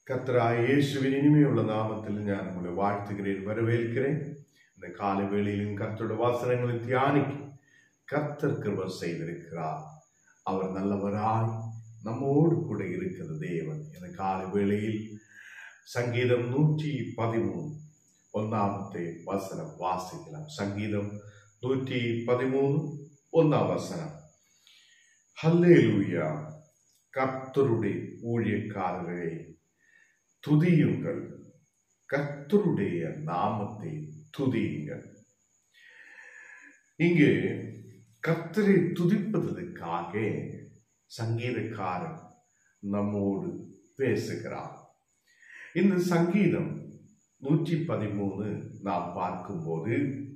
கர்த்தராയ இயேசுவின் இனிமையுள்ள நாமத்தில் ഞാൻ உங்களை வாழ்த்துகிறேன் வரவேற்கிறேன் இந்த காலை வேளையிலும் கர்த்தருடைய வாசனங்களை தியானிக்க கர்த்தர் கிருப செய்திருக்கிறார் அவர் நல்லவராய் நம்மோடு கூட இருக்கிற தேவன் இந்த காலை வேளையில் சங்கீதம் நூற்றி பதிமூணு ஒന്നാமത്തെ வசனம் வாசிக்கலாம் சங்கீதம் நூற்றி பதிமூணு ஒന്നാம் வசனம் ஹல்லேலூயா கர்த்தருடைய ஊழியக்காரர்களே துதியுங்கள் கர்த்தருடைய நாமத்தை துதியுங்கள் இங்கு கர்த்தரை துதிப்பதற்காக சங்கீதக்காரன் நம்மோடு பேசுகிறார் இந்த சங்கீதம் நூற்றி பதிமூணு நாம் பார்க்கும்போது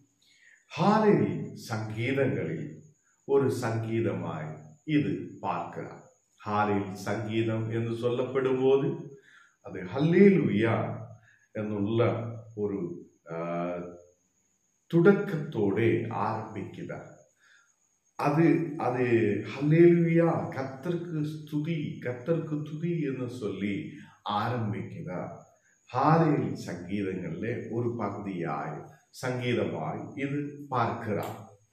ஹாலில் சங்கீதங்களில் ஒரு சங்கீதமாய் இது பார்க்கிறார் ஹாலில் சங்கீதம் என்று சொல்லப்படும் போது அது ஹல்லேலுயா എന്നുള്ള ഒരു ആ, തുടക്കത്തോടെ ആരംഭിക്കുക അത് അത് ഹല്ലേലൂയ കത്തർക്ക് സ്തുതി കത്തർക്ക് തുതി എന്ന് ചൊല്ലി ആരംഭിക്കുക ഹാലയിൽ സംഗീതങ്ങളിലെ ഒരു പകുതിയായി സംഗീതമായി ഇത് പാർക്കുക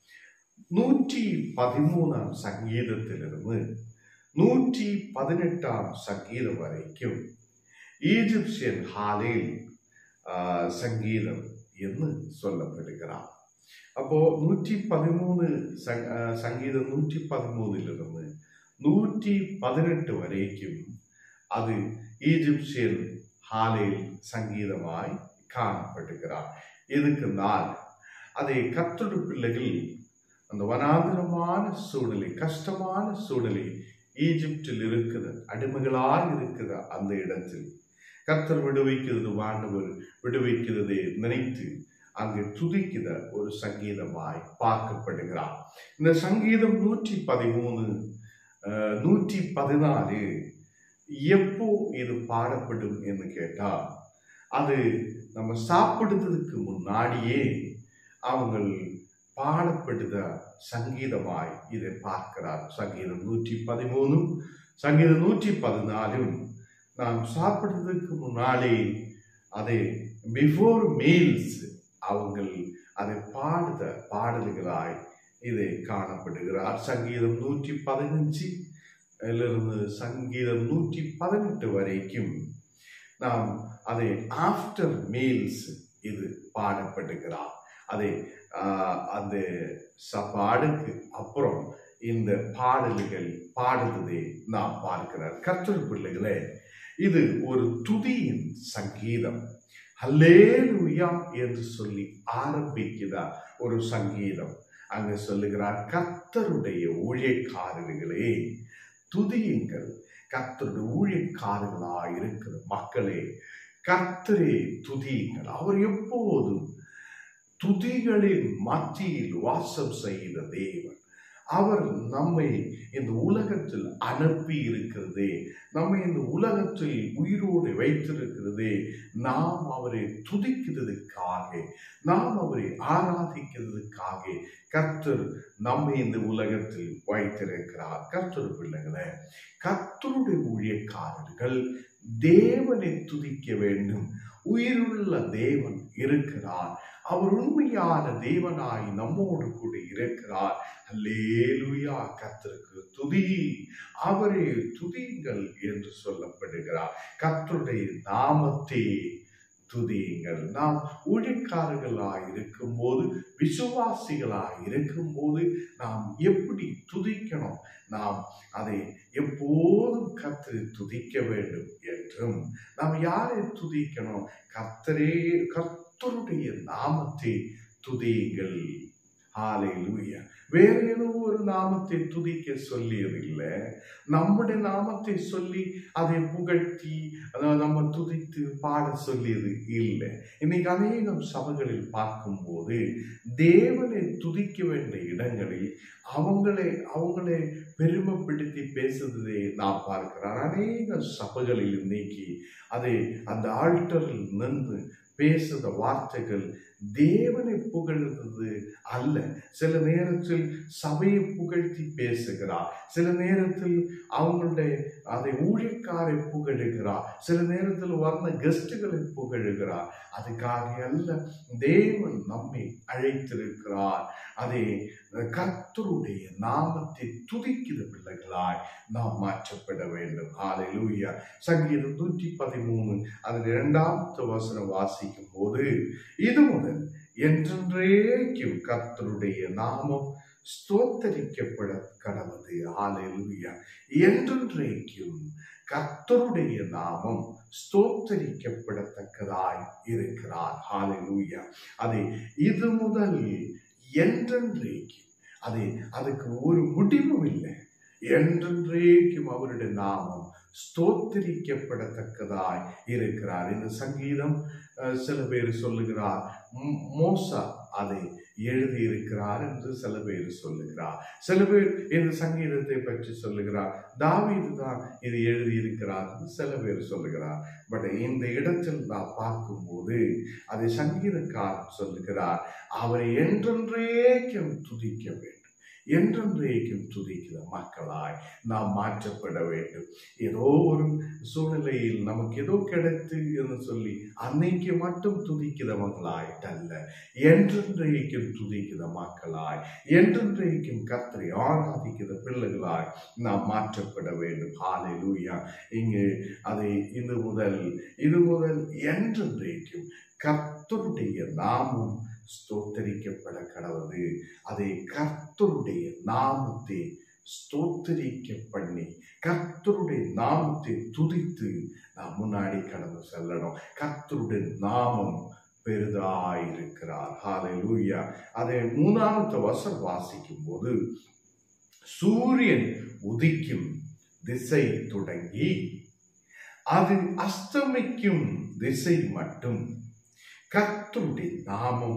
നൂറ്റി പതിമൂന്നാം സംഗീതത്തിലിരുന്ന് നൂറ്റി പതിനെട്ടാം സംഗീതം വരയ്ക്കും ஈஜிப்சியன் ஹாலில் ஆஹ், சங்கீதம் என்று சொல்லப்படுகிறார் அப்போ நூற்றி பதிமூணு சங்- ஆஹ், சங்கீதம் நூற்றி பதிமூணிலிருந்து நூற்றி பதினெட்டு வரைக்கும் அது ஈஜிப்சியன் ஹாலில் சங்கீதமாய் காணப்படுகிறார் இதுக்கு நாள் அதை கத்தோடு பிள்ளைகள் அந்த வனாந்திரமான சூழ்நிலை கஷ்டமான சூழ்நிலை ஈஜிப்டில் இருக்கிற அடிமைகளாய் இருக்கிற அந்த இடத்தில் கர்த்தர் விடுவிக்கிறது வாண்டவர் விடுவிக்கிறதை நினைத்து அங்கு துதிக்கிற ஒரு சங்கீதமாய் பார்க்கப்படுகிறார் இந்த சங்கீதம் நூற்றி பதிமூணு அஹ், நூற்றி பதினாலு எப்போ இது பாடப்படும் என்று கேட்டா அது நம்ம சாப்பிடுறதுக்கு முன்னாடியே அவங்கள் பாடப்படுத சங்கீதமாய் இதை பார்க்கிறார் சங்கீதம் நூற்றி பதிமூணும் சங்கீதம் நூற்றி பதினாலும் நாம் சாப்பிடுறதுக்கு முன்னாலே அதை பிஃபோர் மீல்ஸ் அவங்கள் அதை பாடுத பாடல்களாய் இதை காணப்படுகிறார் சங்கீதம் நூற்றி பதினஞ்சு இருந்து சங்கீதம் நூற்றி பதினெட்டு வரைக்கும் நாம் அதை ஆஃப்டர் மீல்ஸ் இது பாடப்படுகிறார் அதை ஆஹ், அந்த சாப்பாடுக்கு அப்புறம் இந்த பாடல்கள் பாடுவதை நாம் பார்க்கிறார் கற்றல் பிள்ளைகளே இது ஒரு துதியின் சங்கீதம் ஹல்லேலூயா என்று சொல்லி ஆரம்பிக்கிறார் ஒரு சங்கீதம் அங்க சொல்லுகிறார் கர்த்தருடைய ஊழியக்காரர்களே துதியுங்கள் கர்த்தருடைய ஊழியக்காரர்களாய் இருக்கிற மக்களே கர்த்தரே துதியுங்கள் அவர் எப்போதும் துதிகளின் மத்தியில் வாசம் செய்த தேவன் அவர் நம்மை இந்த உலகத்தில் அனுப்பி இருக்கிறதே நம்மை இந்த உலகத்தில் உயிரோடு வைத்திருக்கிறதே நாம் அவரை துதிக்கிறதுக்காக நாம் அவரை ஆராதிக்கிறதுக்காக கர்த்தர் நம்மை இந்த உலகத்தில் வைத்திருக்கிறார் கர்த்தர் பிள்ளைகளே கர்த்தருடைய ஊழியக்காரர்கள் தேவனை துதிக்க வேண்டும் உயிருள்ள தேவன் இருக்கிறார் அவர் உண்மையான தேவனாய் நம்மோடு கூட இருக்கிறார் அல்லேலூயா கர்த்தருக்கு துதி அவரே துதியுங்கள் என்று சொல்லப்படுகிறார் கர்த்தருடைய நாமத்தை துதியுங்கள் நாம் ஊழியக்காரர்களாய் இருக்கும்போது விசுவாசிகளாய் இருக்கும்போது நாம் எப்படி துதிக்கணும் நாம் அதை எப்போதும் கர்த்தரை துதிக்க வேண்டும் என்றும் நாம் யாரை துதிக்கணும் கர்த்தரே கர்த்தருடைய நாமத்தை துதியுங்கள் ஹalleluya வேற ஏதோ ஒரு நாமத்தை துதிக்க சொல்லியதில்லை நம்முடைய நாமத்தை சொல்லி அதை புகழ்த்தி அதாவது நம்ம துதித்து பாட சொல்லியது இல்லை இன்னைக்கு அநேகம் சபைகளில் பார்க்கும்போது தேவனை துதிக்க வேண்டிய இடங்களில் அவங்களை அவங்களை பெருமைப்படுத்தி பேசுவதை நாம் பார்க்கிறோம் அநேக சபைகளில் இன்னைக்கு அதை அந்த ஆல்டரில் நின்று பேசுகிற வார்த்தைகள் தேவனை புகழ்வது அல்ல சில நேரத்தில் சபையை புகழ்த்தி பேசுகிறார் சில நேரத்தில் அவங்களுடைய அதை ஊழியக்காரை புகழுகிறார் சில நேரத்தில் வந்த கெஸ்டுகளை புகழுகிறார் அதுக்காக அல்ல தேவன் நம்மை அழைத்திருக்கிறார் அதை கர்த்தருடைய நாமத்தை துதிக்கிற பிள்ளைகளாய் நாம் மாற்றப்பட வேண்டும் ஹalleluya சங்கீதம் நூற்றி பதிமூணு அதில் இரண்டாவது வசனம் வாசிக்கும் போது இது முதல் என்றென்றேக்கும் கர்த்தருடைய நாமம் ஸ்தோத்தரிக்கப்பட கடவுது ஹalleluya என்றென்றேக்கும் கர்த்தருடைய நாமம் ஸ்தோத்தரிக்கப்படத்தக்கதாய் இருக்கிறார் ஹalleluya அதை இது முதல் என்றென்றேக்கு அதை அதுக்கு ஒரு முடிவும் இல்லை என்றென்றேக்கும் அவருடைய நாமம் ஸ்தோத்தரிக்கப்படத்தக்கதாய் இருக்கிறார் இந்த சங்கீதம் அஹ், சில பேர் சொல்லுகிறார் மோ- மோசா அதை எழுதியிருக்கிறார் என்று சில பேர் சொல்லுகிறார் சில பேர் இந்த சங்கீதத்தை பற்றி சொல்லுகிறார் தாவீது தான் இது எழுதியிருக்கிறார் என்று சில பேர் சொல்லுகிறார் பட் இந்த இடத்தில் நான் பார்க்கும்போது அதை சங்கீதக்காரன் சொல்லுகிறார் அவரை என்றென்றேக்கும் துதிக்க வேண்டும் என்றென்றேக்கும் துதிக்கிற மக்களாய் நாம் மாற்றப்பட வேண்டும் ஏதோ ஒரு சூழ்நிலையில் நமக்கு ஏதோ கிடைத்து என்று சொல்லி அன்னைக்கு மட்டும் துதிக்கிறவங்களாயிட்டல்ல என்றென்றைக்கும் துதிக்கிற மக்களாய் என்றென்றைக்கும் கத்தரை ஆராதிக்கிற பிள்ளைகளாய் நாம் மாற்றப்பட வேண்டும் ஹalleluya இங்கு அதை இது முதல் இது முதல் என்றென்றைக்கும் கர்த்தருடைய நாமம் ஸ்தோத்தரிக்கப்பட கடவுது அதை கர்த்தருடைய நாமத்தை ஸ்தோத்தரிக்க பண்ணி கர்த்தருடைய நாமத்தை துதித்து நாம் முன்னாடி கடந்து செல்லணும் கர்த்தருடைய நாமம் பெரிதாயிருக்கிறார் ஹalleluya அதை மூணாவது வசனம் வாசிக்கும் போது சூரியன் உதிக்கும் திசை தொடங்கி அது அஸ்தமிக்கும் திசை மட்டும் கர்த்தருடைய நாமம்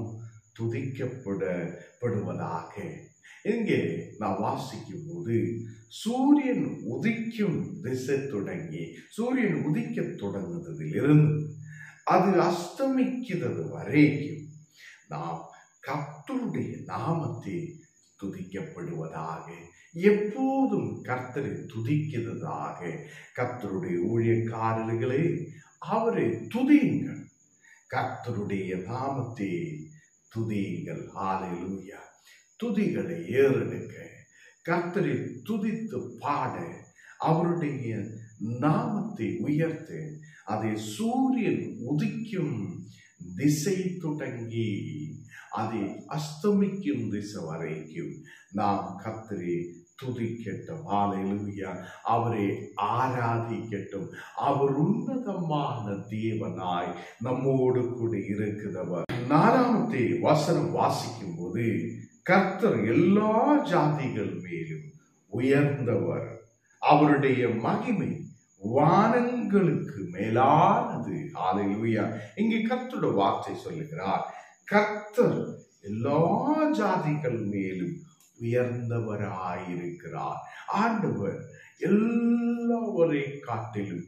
துதிக்கப்படப்படுவதாக இங்கே நான் வாசிக்கும் போது சூரியன் உதிக்கும் திசை தொடங்கி சூரியன் உதிக்க தொடங்குவதிலிருந்து அது அஸ்தமிக்கிறது வரைக்கும் நாம் கர்த்தருடைய நாமத்தை துதிக்கப்படுவதாக எப்போதும் கர்த்தரை துதிக்கிறதாக கர்த்தருடைய ஊழியக்காரர்களே அவரை துதியுங்கள் கர்த்தருடைய நாமத்தை துதியுங்கள் ஹalleluya துதிகளை ஏறெடுக்க கர்த்தரை துதித்து பாட அவருடைய நாமத்தை உயர்த்த அதை சூரியன் உதிக்கும் திசை தொடங்கி அதை அஸ்தமிக்கும் திசை வரைக்கும் நாம் கர்த்தரை துதிக்கட்டும் ஹalleluya அவரை ஆராதிக்கட்டும் அவர் உன்னதமான தேவனாய் நம்மோடு கூட இருக்கிறவர் நாலாமத்தை வசனம் வாசிக்கும் போது கர்த்தர் எல்லா ஜாதிகள் மேலும் உயர்ந்தவர் அவருடைய மகிமை வானங்களுக்கு மேலானது ஹalleluya இங்கே கர்த்தருடைய வார்த்தை சொல்லுகிறார் கர்த்தர் எல்லா ஜாதிகள் மேலும் உயர்ந்தவராயிருக்கிறார் ஆண்டவர் எல்லாவரை காட்டிலும்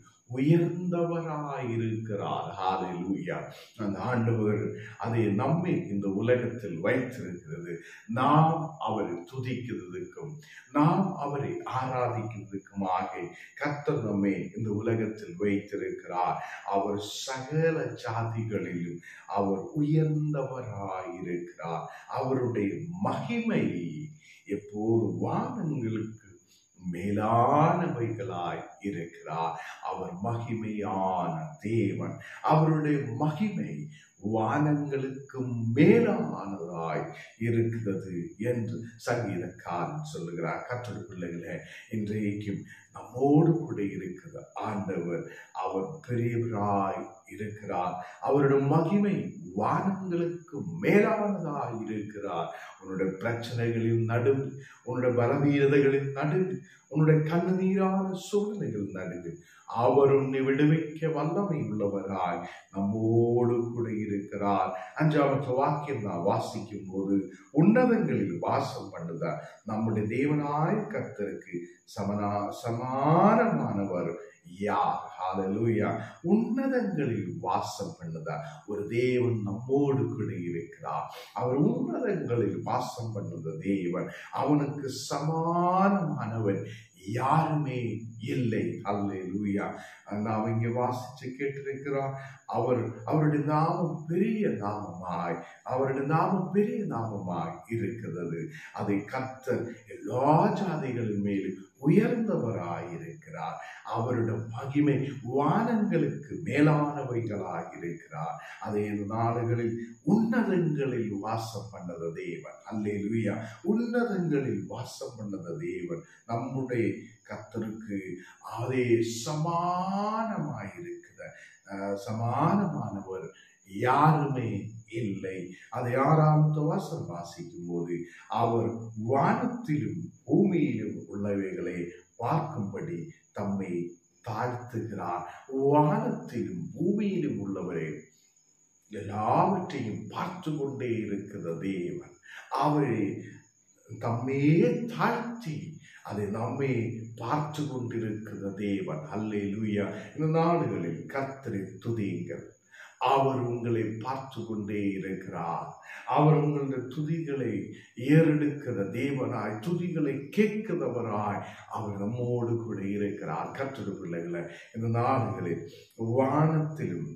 உயர்ந்தவராயிருக்கிறார் ஹalleluya அந்த ஆண்டவர் அதை நம்மை இந்த உலகத்தில் வைத்திருக்கிறது நாம் அவரை துதிக்கிறதுக்கும் நாம் அவரை ஆராதிக்கிறதுக்குமாக கர்த்தர் நம்மை இந்த உலகத்தில் வைத்திருக்கிறார் அவர் சகல ஜாதிகளிலும் அவர் உயர்ந்தவராயிருக்கிறார் அவருடைய மகிமை எப்போது வானங்களுக்கு மேலானவைகளாய் இருக்கிறார் அவர் மகிமையான தேவன் அவருடைய மகிமை வானங்களுக்கு மேலானதாய் இருக்கிறது என்று சங்கீதக்காரன் சொல்லுகிறார் கற்றல் பிள்ளைகளே இன்றைக்கும் நம்மோடு கூட இருக்கிற ஆண்டவர் அவர் பெரியவராய் இருக்கிறார் அவருடைய மகிமை வானங்களுக்கு மேலானதாய் இருக்கிறார் உன்னுடைய பிரச்சனைகளின் நடுவில் உன்னுடைய பலவீனதைகளின் நடுவில் உன்னுடைய கண்ணீரான சூழ்நிலைகள் நடுவில் அவர் உன்னை விடுவிக்க வல்லமை உள்ளவராய் நம்மோடு கூட இருக்கிறார் அஞ்சாவது வாக்கியம் நான் வாசிக்கும் போது உன்னதங்களில் வாசம் பண்ணுதார் நம்முடைய தேவனாய் கர்த்தருக்கு சமனா சமானமானவர் யார் ஹalleluya உன்னதங்களில் வாசம் பண்ணுதா ஒரு தேவன் நம்மோடு கூட இருக்கிறார் அவர் உன்னதங்களில் வாசம் பண்ணுத தேவன் அவனுக்கு சமானமானவன் யாருமே இல்லை அல்லேலூயா நாம் இங்கே வாசிச்சு கேட்டிருக்கிறோம் அவர் அவருடைய நாமம் பெரிய நாமமாய் அவருடைய நாமம் பெரிய நாமமாய் இருக்கிறது அதை கர்த்தர் எல்லா ஜாதிகளின் மேலும் உயர்ந்தவராய் இருக்கிறார் அவருடைய மகிமை வானங்களுக்கு மேலானவைகளாய் இருக்கிறார் அதே நாடுகளில் உன்னதங்களில் வாசம் பண்ணத தேவன் அல்லேலூயா உன்னதங்களில் வாசம் பண்ணத தேவன் நம்முடைய கர்த்தருக்கு அதே சமானமாயிருக்கிற அஹ், சமானமானவர் யாருமே இல்லை அதை ஆறாவது வாசம் வாசிக்கும் போது அவர் வானத்திலும் பூமியிலும் உள்ளவைகளை பார்க்கும்படி தம்மை தாழ்த்துகிறார் வானத்திலும் பூமியிலும் உள்ளவரே எல்லாவற்றையும் பார்த்து கொண்டே இருக்கிற தேவன் அவரை தம்மையே தாழ்த்தி அதை நம்மை பார்த்து கொண்டிருக்கிற தேவன் அல்லே லூயா இந்த நாடுகளில் கர்த்தரை துதியுங்கள் அவர் உங்களை பார்த்து கொண்டே இருக்கிறார் அவர் உங்களுடைய துதிகளை ஏறெடுக்கிற தேவனாய் துதிகளை கேட்கிறவராய் அவர் நம்மோடு கூட இருக்கிறார் கர்த்தர் பிள்ளைகளை இந்த நாடுகளில் வானத்திலும்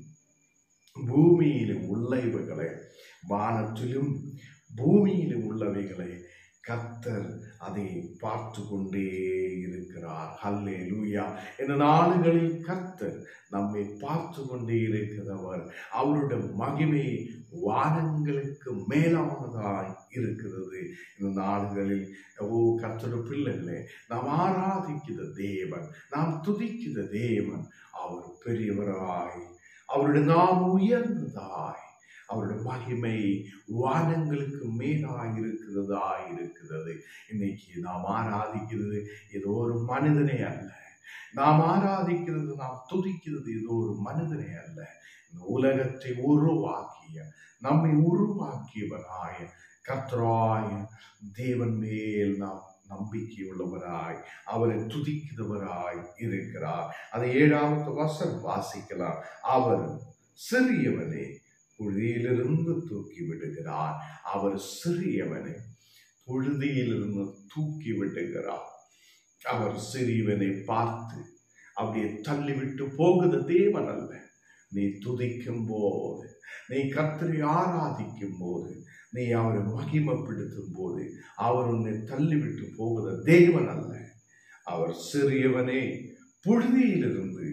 பூமியிலும் உள்ளவைகளை வானத்திலும் பூமியிலும் உள்ளவைகளை கர்த்தர் அதை பார்த்து கொண்டே இருக்கிறார் ஹல்லே லூயா இந்த நாடுகளில் கர்த்தர் நம்மை பார்த்து கொண்டே இருக்கிறவர் அவருடைய மகிமை வானங்களுக்கு மேலானதாய் இருக்கிறது இந்த நாடுகளில் ஓ கர்த்தருடைய பிள்ளைகளே நாம் ஆராதிக்கிற தேவன் நாம் துதிக்கிற தேவன் அவர் பெரியவராய் அவருடைய நாம் உயர்ந்ததாய் அவருடைய மகிமை வானங்களுக்கு மேலாய் இருக்கிறதாய் இருக்கிறது இன்னைக்கு நாம் ஆராதிக்கிறது ஏதோ ஒரு மனிதனே அல்ல நாம் ஆராதிக்கிறது நாம் துதிக்கிறது ஏதோ ஒரு மனிதனே அல்ல இந்த உலகத்தை உருவாக்கிய நம்மை உருவாக்கியவனாய கர்த்தராய தேவன் மேல் நாம் நம்பிக்கை உள்ளவராய் அவரை துதிக்கிறவராய் இருக்கிறார் அதை ஏழாவது வசனம் வாசிக்கலாம் அவர் சிறியவனே புழுதியிலிருந்து தூக்கி விடுகிறார் அவர் சிறியவனை புழுதியிலிருந்து தூக்கி விடுகிறார் அவர் சிறியவனை பார்த்து அப்படியே தள்ளிவிட்டு போகுது தேவன் அல்ல நீ துதிக்கும் போது நீ கர்த்தரை ஆராதிக்கும் போது நீ அவரை மகிமைப்படுத்தும் போது அவர் உன்னை தள்ளிவிட்டு போகுத தேவன் அல்ல அவர் சிறியவனே புழுதியிலிருந்து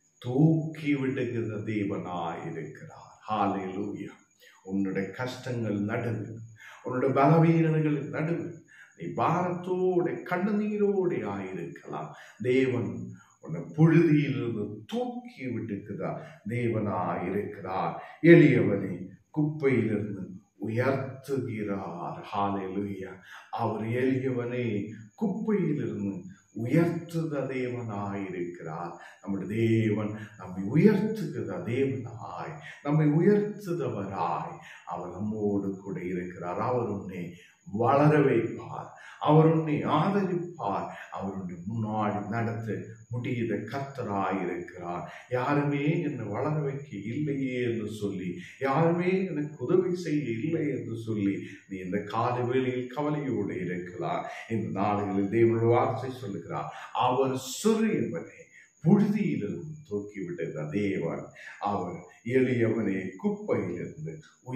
தூக்கி விடுகிற தேவனாயிருக்கிறார் ஹalleluya உன்னுடைய கஷ்டங்கள் நடுவில் உன்னுடைய பலவீனங்கள் நடுவில் நீ பாரத்தோட கண்ணீரோட ஆயிருக்கலாம் தேவன் உன்னை புழுதியிலிருந்து தூக்கி விட்டுக்கிறார் தேவனாயிருக்கிறார் எளியவனை குப்பையிலிருந்து உயர்த்துகிறார் ஹalleluya அவர் எளியவனை குப்பையிலிருந்து உயர்த்துத தேவனாயிருக்கிறார் நம்முடைய தேவன் நம்மை உயர்த்துகிற தேவனாய் நம்மை உயர்த்துதவராய் அவர் நம்மோடு கூட இருக்கிறார் அவர் உன்னை வளர வைப்பார் அவர் உன்னை ஆதரிப்பார் அவர் உன்னை முன்னாடி நடத்த முடியுத கர்த்தராய் இருக்கிறார் யாருமே என்னை வளர வைக்க இல்லையே என்று சொல்லி யாருமே எனக்கு உதவி செய்ய இல்லை என்று சொல்லி நீ இந்த கால வேளையில் கவலையோடு இருக்கலாம் இந்த நாடுகளில் தேவனுடைய வார்த்தை சொல்லுகிறார் அவர் சிறியவனே புழுதியிலிருந்து தூக்கிவிட்டது தேவன் அவர் எளியவனே குப்பையிலிருந்து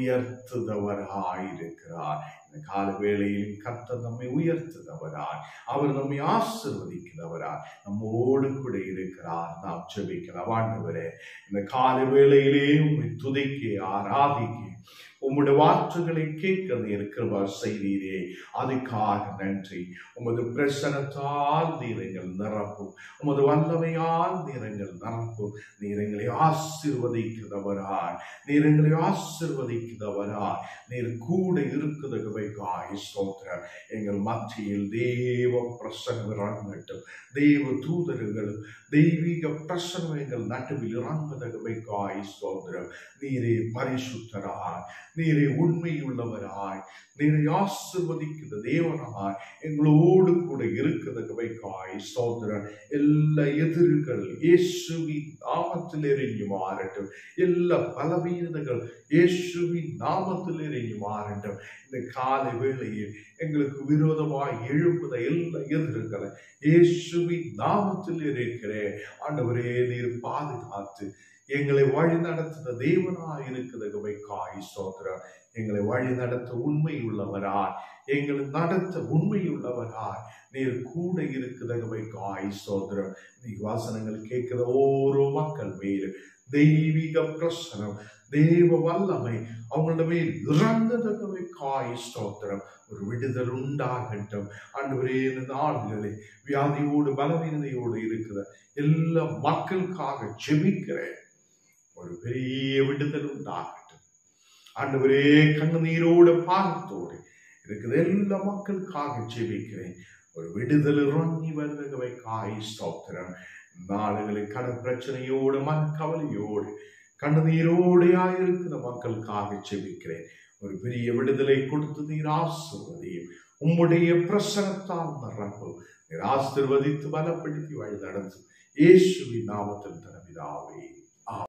உயர்த்துதவராயிருக்கிறார் இந்த கால வேளையிலும் கர்த்தர் நம்மை உயர்த்துதவராய் அவர் நம்மை ஆசிர்வதிக்கிறவராய் நம்மோடு கூட இருக்கிறார் நாம் செபிக்கலாம் ஆண்டவரே இந்த கால வேளையிலே உம்மை துதிக்க ஆராதிக்க உம்முடைய வார்த்தைகளை கேட்க இருக்கிறவர் செய்தீரே அதுக்காக நன்றி உமது பிரசனத்தால் நீரங்கள் நிரப்பும் உமது வல்லமையால் நீரங்கள் நிரப்பும் நிரப்பும் நீர் எங்களை ஆசிர்வதிக்கிறவராய் நீர் எங்களை ஆசிர்வதிக்கிறவராய் நீர் கூட இருக்குதகவைக்காய் ஸ்தோத்திரம் எங்கள் மத்தியில் தேவ பிரசங்கம் இறங்கட்டும் தேவ தூதர்களும் தெய்வீக பிரசனம் எங்கள் நடுவில் இறங்குதகவைக்காய் ஸ்தோத்திரம் நீரே பரிசுத்தராய் நீரே உண்மையுள்ளவராய் நீரை ஆசிர்வதிக்கிற தேவனாய் எங்களோடு கூட இருக்கிறதகவைக்காய் ஸ்தோத்திரம் எல்லா எதிர்கள் இயேசுவின் நாமத்தில் எரிஞ்சு மாறட்டும் எல்லா பலவீனங்கள் இயேசுவின் நாமத்தில் எரிஞ்சு மாறட்டும் இந்த காலை வேளையில் எங்களுக்கு விரோதமாய் எழுப்புத எல்லா எதிர்களை இயேசுவின் நாமத்தில் இருக்கிறேன் ஆண்டவரே நீர் பாதுகாத்து எங்களை வழி நடத்துத தேவனாய் இருக்கிறதகவை காய் ஸ்தோத்திரம் எங்களை வழி நடத்த உண்மை உள்ளவராய் எங்களை நடத்த உண்மை உள்ளவராய் நீர் கூட இருக்குதகவை காய் ஸ்தோத்திரம் நீ வாசனங்கள் கேட்கிற ஓரோ மக்கள் மேல் தெய்வீக பிரசனம் தேவ வல்லமை அவங்களோட மேல் இறந்ததகவை காய் ஸ்தோத்திரம் ஒரு விடுதல் உண்டாகட்டும் ஆண்டவரே இந்த நாடுகளில் வியாதியோடு பலவீனதையோடு இருக்கிற எல்லா மக்களுக்காக ஜெபிக்கிறேன் ஒரு பெரிய விடுதல் உண்டாகட்டும் ஆண்டவரே கண்ணீரோடு பாகத்தோடு இருக்கிற எல்லா மக்களுக்காக ஜெபிக்கிறேன் ஒரு விடுதல் இறங்கி வருதகவை காய் ஸ்தோத்திரம் நாடுகளில் கடன் பிரச்சனையோடு மன கவலையோடு கண்ணீரோடையாயிருக்கிற மக்களுக்காக ஜெபிக்கிறேன் ஒரு பெரிய விடுதலை கொடுத்து நீர் ஆசிர்வதியும் உம்முடைய பிரசனத்தால் நிரப்பும் நீர் ஆசிர்வதித்து பலப்படுத்தி வழி நடத்தும் இயேசுவின் நாமத்தில் தனவிதாவே